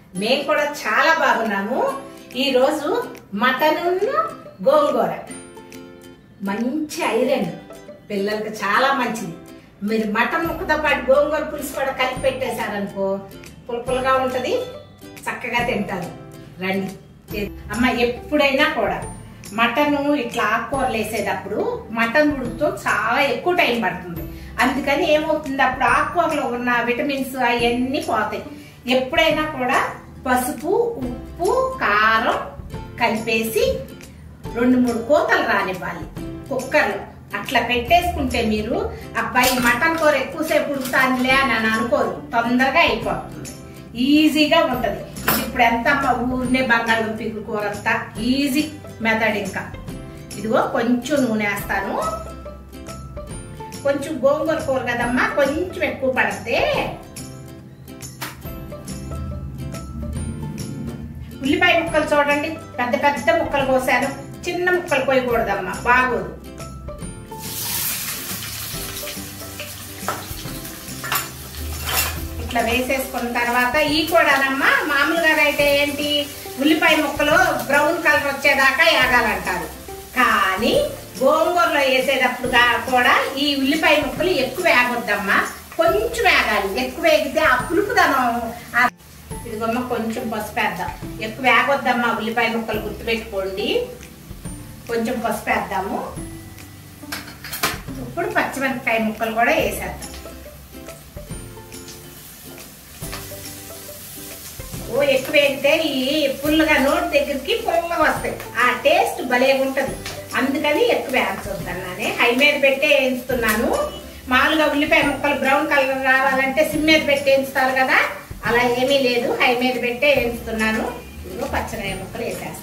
మేము కూడా చాలా బాగున్నాము ఈ రోజు మటన్ గోంగూర మంచి ఐరన్ పిల్లలకి చాలా మంచిది మీరు మటన్ ముక్కతో పాటు గోంగూర పులుసు కూడా కలిపి పెట్టేశారనుకో పులుపులుగా ఉంటది చక్కగా తింటారు రండి చే- అమ్మ ఎప్పుడైనా కూడా మటన్ ఇట్లా ఆకుకూరలు వేసేటప్పుడు మటన్ ఉడుకుతో చాలా ఎక్కువ టైం పడుతుంది అందుకని ఏమవుతుంది అప్పుడు ఆకుకూరలో ఉన్న విటమిన్స్ అవన్నీ పోతాయి ఎప్పుడైనా కూడా పసుపు ఉప్పు కారం కలిపేసి రెండు మూడు కోతలు రానివ్వాలి కుక్కర్లో అట్లా పెట్టేసుకుంటే మీరు అబ్బాయి మటన్ కూర ఎక్కువసేపు ఉడుకుతానులే అని అని అనుకోరు తొందరగా అయిపోతుంది ఈజీగా ఉంటది ఇది ఇప్పుడు ఎంత అమ్మ ఊరినే బంగాళదుంప కూర అంతా ఈజీ మెథడ్ ఇంకా ఇదిగో కొంచెం నూనె వేస్తాను కొంచెం గోంగూర కూర కదమ్మా కొంచెం ఎక్కువ పడితే ఉల్లిపాయ ముక్కలు చూడండి పెద్ద పెద్ద ముక్కలు కోసాను చిన్న ముక్కలు కోయకూడదమ్మా బాగోదు ఇట్లా వేసేసుకున్న తర్వాత ఈ కూడానమ్మా మామూలుగా అయితే ఏంటి ఉల్లిపాయ ముక్కలు బ్రౌన్ కలర్ వచ్చేదాకా వేగాలంటారు కానీ గోంగూరలో వేసేటప్పుడు గా- కూడా ఈ ఉల్లిపాయ ముక్కలు ఎక్కువ వేగొద్దమ్మా కొంచెం వేగాలి ఎక్కువ వేగితే ఆ పులుపుదనం ఆ ఇదిగోమ్మ కొంచెం పసుపు వేద్దాం ఎక్కువ వేగొద్దమ్మా ఉల్లిపాయ ముక్కలు గుర్తుపెట్టుకోండి కొంచెం పసుపు వేద్దాము ఇప్పుడు పచ్చిమిరపకాయ ముక్కలు కూడా వేసేద్దాం ఓ ఎక్కువ వేగితే ఈ పుల్లగా నోటి దగ్గరికి పుల్లగా వస్తాయి ఆ టేస్ట్ భలే ఉంటది అందుకని ఎక్కువ వేయించొద్దన్నానే హై మీద పెట్టే వేయించుతున్నాను మామూలుగా ఉల్లిపాయ ముక్కలు బ్రౌన్ కలర్ రావాలంటే సిమ్ మీద పెట్టి వేయించుతారు కదా అలా ఏమీ లేదు హై మీద పెట్టే వేయించుతున్నాను ఇదిగో పచ్చనికాయ ముక్కలు వేసేస్తున్నాను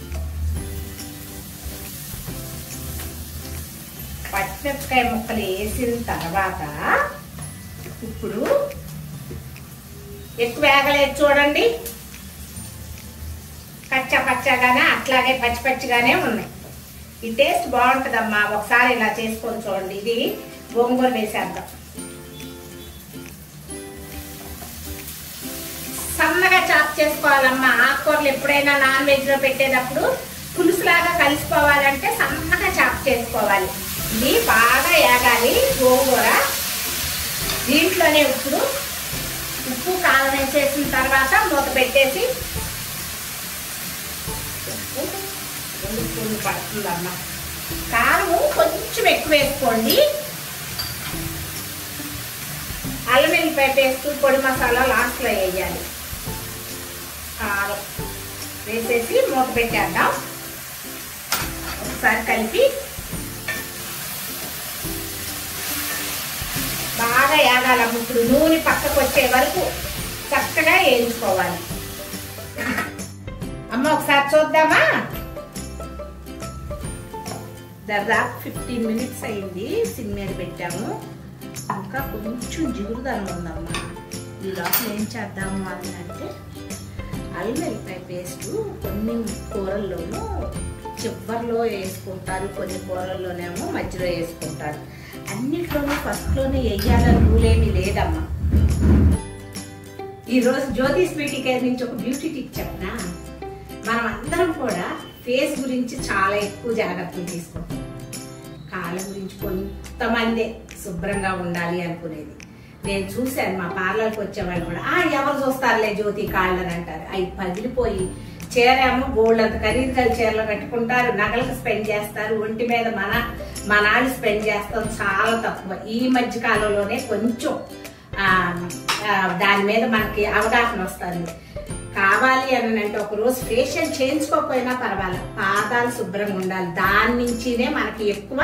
పచ్చిమిరపకాయ ముక్కలు వేసిన తర్వాత ఇప్పుడు ఎక్కువ వేగలేదు చూడండి కచ్చా పచ్చగానే అట్లాగే పచ్చి పచ్చిగానే ఉన్నాయి ఈ టేస్ట్ బాగుంటుందమ్మా ఒకసారి ఇలా చేసుకొని చూడండి ఇది గోంగూర వేసేద్దాం సన్నగా చాప్ చేసుకోవాలమ్మా ఆకుకూరలు ఎప్పుడైనా నాన్ వెజ్ లో పెట్టేటప్పుడు పులుసులాగా కలిసిపోవాలంటే సన్నగా చాప్ చేసుకోవాలి ఇది బాగా ఏగాలి గోంగూర దీంట్లోనే ఇప్పుడు ఉప్పు కారం వేసేసిన తర్వాత మూత పెట్టేసి ఉప్పు రెండు స్పూన్లు పడుతుందమ్మా కారం కొంచెం ఎక్కువ వేసుకోండి అల్లం వెల్లిపాయ పేస్ట్ పొడి మసాలా లాస్ట్లో వేయాలి కారం వేసేసి మూత పెట్టేద్దాం ఒకసారి కలిపి బాగా ఏగాలమ్మ ఇప్పుడు నూనె పక్కకు వచ్చే వరకు చక్కగా వేయించుకోవాలి అమ్మ ఒకసారి చూద్దామా దాదాపు ఫిఫ్టీన్ మినిట్స్ అయింది సిమ్ మీద పెట్టాము ఇంకా కొంచెం జిగురుదనం ఉందమ్మా ఈ లోపల ఏం చేద్దాము అని అంటే అల్లం వెల్లిపాయ పేస్ట్ కొన్ని కూరల్లోనూ చివరిలో వేసుకుంటారు కొన్ని కూరల్లోనేమో మధ్యలో వేసుకుంటారు అన్నిట్లోనూ ఫస్ట్లోనే వేయాలని రూల్ ఏమీ లేదమ్మా ఈ రోజు జ్యోతి స్వీటీ కేర్ నుంచి ఒక బ్యూటీ టిప్ చెప్పనా మనం అందరం కూడా ఫేస్ గురించి చాలా ఎక్కువ జాగ్రత్తలు తీసుకుంటాం కాళ్ళ గురించి కొంతమందే శుభ్రంగా ఉండాలి అనుకునేది నేను చూశాను మా పార్లర్కి వచ్చేవాళ్ళు కూడా ఆ ఎవరు చూస్తారులే జ్యోతి కాళ్ళు అని అంటారు అవి పగిలిపోయి చీర ఏమో గోల్డ్ అంత ఖరీదు గల చీరలు కట్టుకుంటారు నగలకు స్పెండ్ చేస్తారు ఒంటి మీద మన మనాలు స్పెండ్ చేస్తాం చాలా తక్కువ ఈ మధ్య కాలంలోనే కొంచెం ఆ, ఆ, దాని మీద మనకి అవగాహన వస్తుంది కావాలి అని అంటే ఒక రోజు ఫేషియల్ చేయించుకోకపోయినా పర్వాలేదు పాదాలు శుభ్రంగా ఉండాలి దాని నుంచినే మనకి ఎక్కువ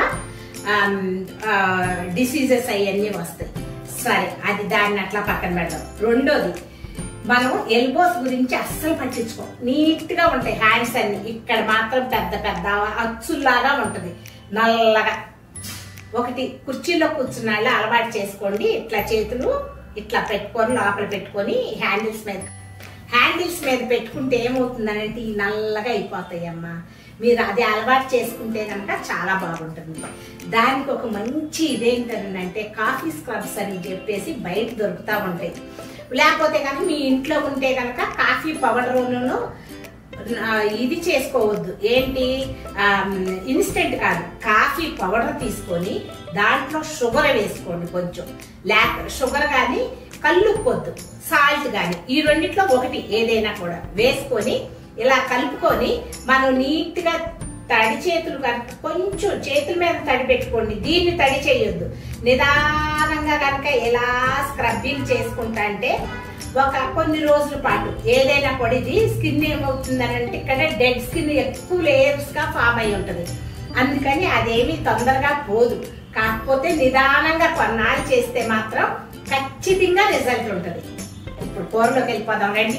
డిసీజెస్ అవన్నీ వస్తాయి సరే అది దాన్ని అట్లా పక్కన పెడదాం రెండోది మనం ఎల్బోస్ గురించి అస్సలు పట్టించుకో నీట్ గా ఉంటాయి హ్యాండ్స్ అన్ని ఇక్కడ మాత్రం పెద్ద పెద్ద అచ్చుల్లాగా ఉంటది నల్లగా ఒకటి కుర్చీలో కూర్చున్న వాళ్ళు అలవాటు చేసుకోండి ఇట్లా చేతులు ఇట్లా పెట్టుకొని లోపల పెట్టుకొని హ్యాండిల్స్ మీద హ్యాండిల్స్ మీద పెట్టుకుంటే ఏమవుతుందనంటే ఈ నల్లగా అయిపోతాయి అమ్మా మీరు అది అలవాటు చేసుకుంటే కనుక చాలా బాగుంటుంది దానికి ఒక మంచి ఇదేంటంటే కాఫీ స్క్రబ్స్ అని చెప్పేసి బయట దొరుకుతూ ఉంటాయి లేకపోతే కనుక మీ ఇంట్లో ఉంటే కనుక కాఫీ పౌడర్ను ఇది చేసుకోవద్దు ఏంటి ఇన్స్టెంట్ కాదు కాఫీ పౌడర్ తీసుకొని దాంట్లో షుగర్ వేసుకోండి కొంచెం లేక షుగర్ కానీ కల్లుప్పొద్దు సాల్ట్ కానీ ఈ రెండిట్లో ఒకటి ఏదైనా కూడా వేసుకొని ఇలా కలుపుకొని మనం నీట్గా తడి చేతులు కనుక కొంచెం చేతుల మీద తడి పెట్టుకోండి దీన్ని తడి చేయొద్దు నిదానంగా కనుక ఎలా స్క్రబ్బింగ్ చేసుకుంటా అంటే ఒక కొన్ని రోజుల పాటు ఏదైనా పొడిది స్కిన్ ఏమవుతుందని అంటే ఇక్కడ డెడ్ స్కిన్ ఎక్కువ లేయర్స్ గా ఫామ్ అయి ఉంటది అందుకని అదేమి తొందరగా పోదు కాకపోతే నిదానంగా కొన్నాళ్ళు చేస్తే మాత్రం ఖచ్చితంగా రిజల్ట్ ఉంటది ఇప్పుడు కూరలోకి వెళ్ళిపోదాం రండి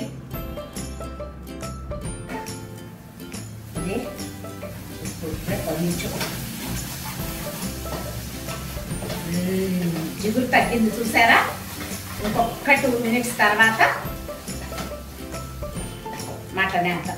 ఇదే ఇప్పుడు ఇప్పుడే కొంచెం మ్మ్, జిగురు తగ్గింది చూసారా ఇంకొక టూ మినిట్స్ తర్వాత మటన్ వేద్దాం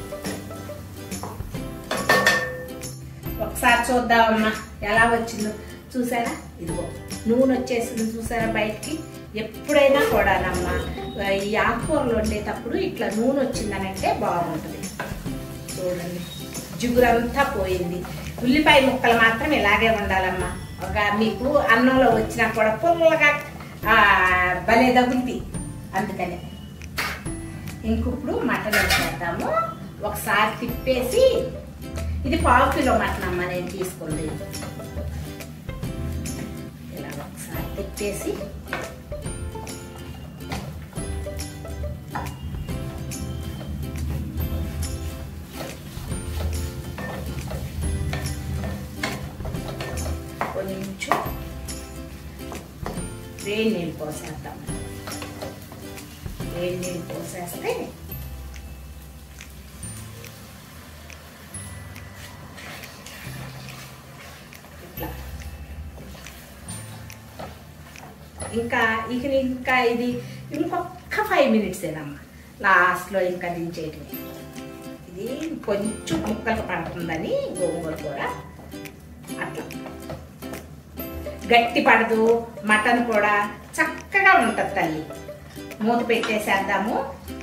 ఒకసారి చూద్దామమ్మా ఎలా వచ్చిందో చూసారా ఇదిగో నూనె వచ్చేసింది చూసారా బయటికి ఎప్పుడైనా కూడానమ్మా ఈ ఆకుకూరలు వండేటప్పుడు ఇట్లా నూనె వచ్చిందనంటే బాగుంటుంది చూడండి జిగురంతా పోయింది ఉల్లిపాయ ముక్కలు మాత్రం ఇలాగే ఉండాలమ్మా ఒక మీకు అన్నంలో వచ్చినా కూడా పుల్లగా ఆ, భలే తగులుతాయి అందుకని ఇంకిప్పుడు మటన్ వేసేద్దాము ఒకసారి తిప్పేసి ఇది పావు కిలో మటన్ అమ్మ నేను తీసుకుంది ఇలా ఒకసారి తిప్పేసి కొంచెం వేడి నీళ్ళు పోసేద్దాం వేడి నీళ్ళు పోసేస్తే ఇట్లా ఇంకా ఇక ఇంకా ఇది ఇంకొక ఫైవ్ మినిట్స్ ఏనమ్మా లాస్ట్లో ఇంకా దించేయటం ఇది కొంచెం ముక్కలు పడుతుందని గోంగూర కూర అట్లా గట్టి పడదు మటన్ కూడా చక్కగా ఉంటుంది తల్లి మూత పెట్టేసేద్దాము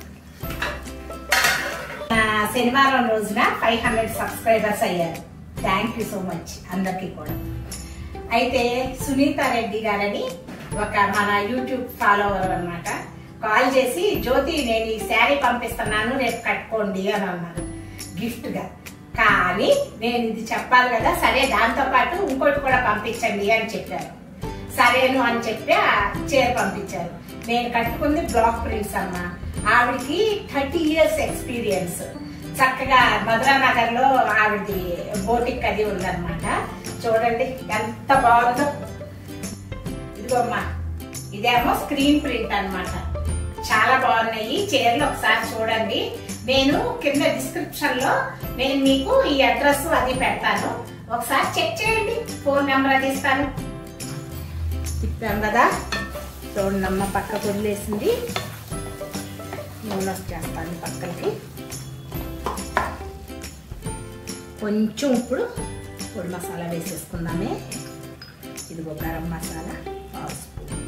ఆ, శనివారం రోజున ఫైవ్ హండ్రెడ్ సబ్స్క్రైబర్స్ అయ్యారు థ్యాంక్ యూ సో మచ్ అందరికీ కూడా అయితే సునీత రెడ్డి గారని ఒక మన యూట్యూబ్ ఫాలోవర్ అన్నమాట కాల్ చేసి జ్యోతి నేను ఈ శారీ పంపిస్తున్నాను రేపు కట్టుకోండి అని అన్నారు గిఫ్ట్ గా కానీ నేను ఇది చెప్పాలి కదా సరే దాంతో పాటు ఇంకోటి కూడా పంపించండి అని చెప్పారు సరేను అని చెప్పి ఆ చీర పంపించారు నేను కట్టుకుంది బ్లాక్ ప్రింట్స్ అమ్మ ఆవిడకి థర్టీ ఇయర్స్ ఎక్స్పీరియన్స్ చక్కగా మధురా నగర్ లో ఆవిడది బోటిక్ అది ఉందన్నమాట చూడండి ఎంత బాగుందో ఇదిగోమ్మా ఇదేమో స్క్రీన్ ప్రింట్ అన్నమాట చాలా బాగున్నాయి చీరలు ఒకసారి చూడండి నేను కింద డిస్క్రిప్షన్ లో నేను మీకు ఈ అడ్రస్ అది పెడతాను ఒకసారి చెక్ చేయండి ఫోన్ నెంబర్ అది ఇస్తాను తిప్పాం కదా చూడండి అమ్మ పక్కకు వదిలేసింది నూనె వచ్చేస్తాను పక్కకి కొంచెం ఇప్పుడు పొడి మసాలా వేసేసుకుందామే ఇదిగో గరం మసాలా పావు స్పూన్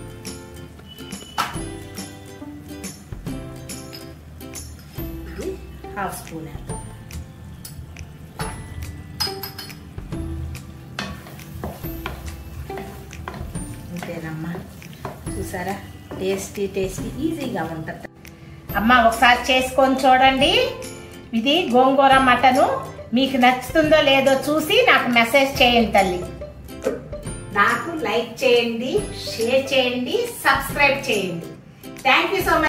ఇది హాఫ్ స్పూన్ వేద్దాం అంతేనమ్మా చూసారా టేస్టీ టేస్టీ ఈజీగా ఉంటుంది అమ్మ ఒకసారి చేసుకొని చూడండి ఇది గోంగూర మటను మీకు నచ్చుతుందో లేదో చూసి నాకు మెసేజ్ చేయండి తల్లి నాకు లైక్ చేయండి షేర్ చేయండి సబ్స్క్రైబ్ చేయండి థ్యాంక్ యూ సో మచ్